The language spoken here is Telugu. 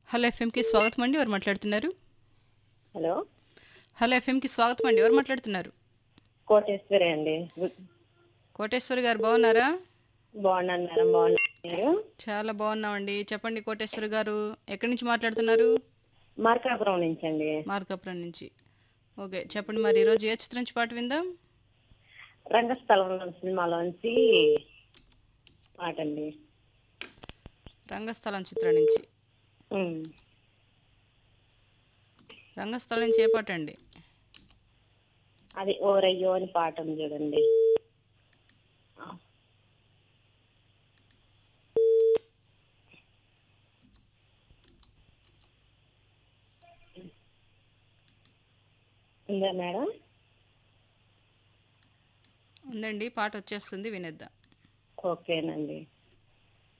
హలో ఎఫ్ఎంకి స్వాగతం అండి ఎవరు మాట్లాడుతున్నారు హలో హలో ఎఫ్ఎంకి స్వాగతం అండి ఎవరు మాట్లాడుతున్నారు కోటేశ్వరి అండి కోటేశ్వరి గారు బాగున్నారా బాగున్నాను మేడం బాగున్నారు మీరు చాలా బాగున్నామండి చెప్పండి కోటేశ్వరి గారు ఎక్కడి నుంచి మాట్లాడుతున్నారు మార్కాపురం నుంచి అండి మార్కాపురం నుంచి ఓకే చెప్పండి మరి ఈరోజు ఏ చిత్రం నుంచి పాట విందాం రంగస్థలం సినిమాలోంచి పాట అండి రంగస్థలం చిత్రం నుంచి ఉమ్. రంగస్థలం నుంచి ఏ పాట అండి అది ఓరయ్యో అని పాట ఉంది చూడండి ఉందా మేడం ఉందండి పాట వచ్చేస్తుంది వినేద్దాం ఓకేనండి